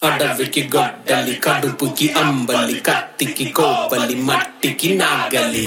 అడవికి గొడ్డలి కడుపుకి అంబలి కత్తికి కోబలి మట్టికి నాగలి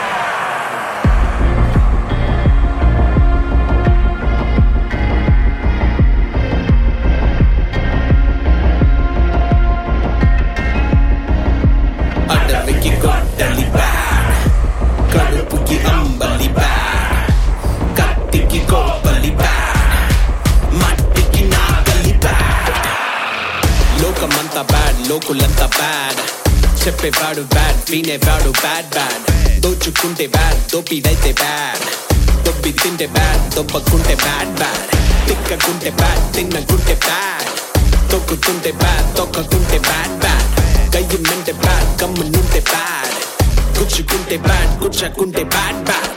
అడవికి గొడ్డలి బ్యాడ్ కడుపుకి అంబలి బ్యాడ్ కత్తికి కోబలి బ్యాడ్ మట్టికి నాగలి బ్యాడ్ లోకమంతా బ్యాడ్ లోకులంతా బ్యాడ్ చెప్పేవాడు బ్యాడ్ వినేవాడు బ్యాడ్ బ్యాడ్ దోచుకుంటే బ్యాడ్ దోపిడైతే బ్యాడ్ దొబ్బి తింటే బ్యాడ్ దొబ్బకుంటే బ్యాడ్ బ్యాడ్ తిక్కకుంటే బ్యాడ్ తిన్నకుంటే బ్యాడ్ తొక్కుతుంటే బ్యాడ్ తొక్కకుంటే బ్యాడ్ బ్యాడ్ కయ్యమంటే బ్యాడ్ కమ్మునుంటే బ్యాడ్ గుచ్చుకుంటే బ్యాడ్ గుచ్చకుంటే బ్యాడ్ బ్యాడ్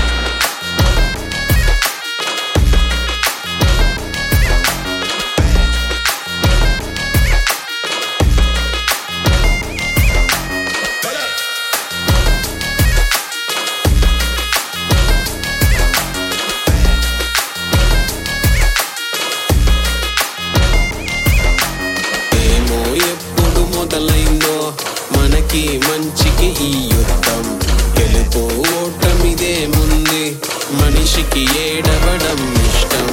ఏమో ఎప్పుడు మొదలైందో మనకి మంచికి ఈ యుద్ధం గెలుపు ఓటమిదేముంది మనిషికి ఏడవడం ఇష్టం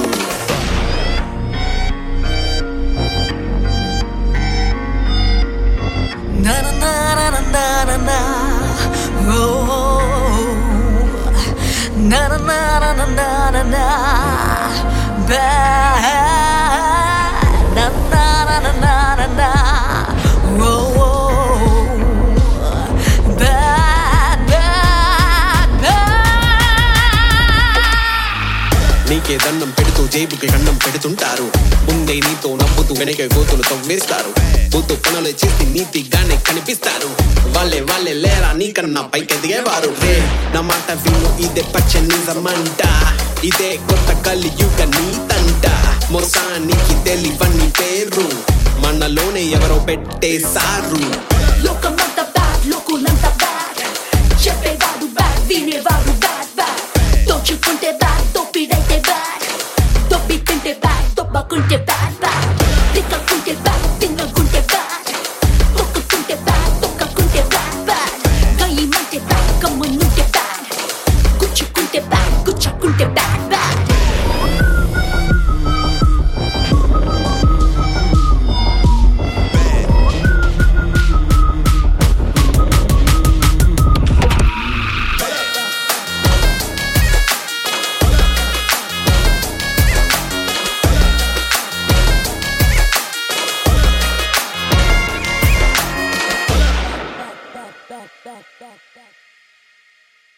Na na na na na na na na. Oh. Na na na na na na na na. Bad. Na na na na na na na. Oh. Bad, bad, bad. నీకే దండం పెడుతూ జేబుకి కన్నం పెడుతుంటారు ముందే నీతో నవ్వుతూ వెనక గోతులు తవ్వేస్తారు బూతు పనులు చేసి నీతిగానే కనిపిస్తారు వాళ్ళే వాళ్ళే లేరా నీకన్నా పైకి ఎదిగేవారు రే నా మాట విను ఇదే పచ్చ నిజమంట ఇదే కొత్త కలియుగ నీతంట మోసానికి తెలివని పేరు మనలోనే ఎవరో పెట్టేశారు లోకమంతా బ్యాడ్ లోకులంతా బ్యాడ్ చెప్పేవాడు బ్యాడ్ వినేవాడు బ్యాడ్ బ్యాడ్ దోచుకుంటే బ్యాడ్ దోపిడైతే బ్యాడ్ దొబ్బి తింటే బ్యాడ్ దొబ్బకుంటే బ్యాడ్ బ్యాడ్ తిక్కకుంటే బ్యాడ్ తిన్నకుంటే బ్యాడ్ తొక్కుకుంటే బ్యాడ్ తొక్కకుంటే బ్యాడ్ బ్యాడ్ గయ్యమంటే బ్యాడ్ కమ్మునుంటే బ్యాడ్ గుచ్చుకుంటే బ్యాడ్ గుచ్చకుంటే bad bad back, back, back, back.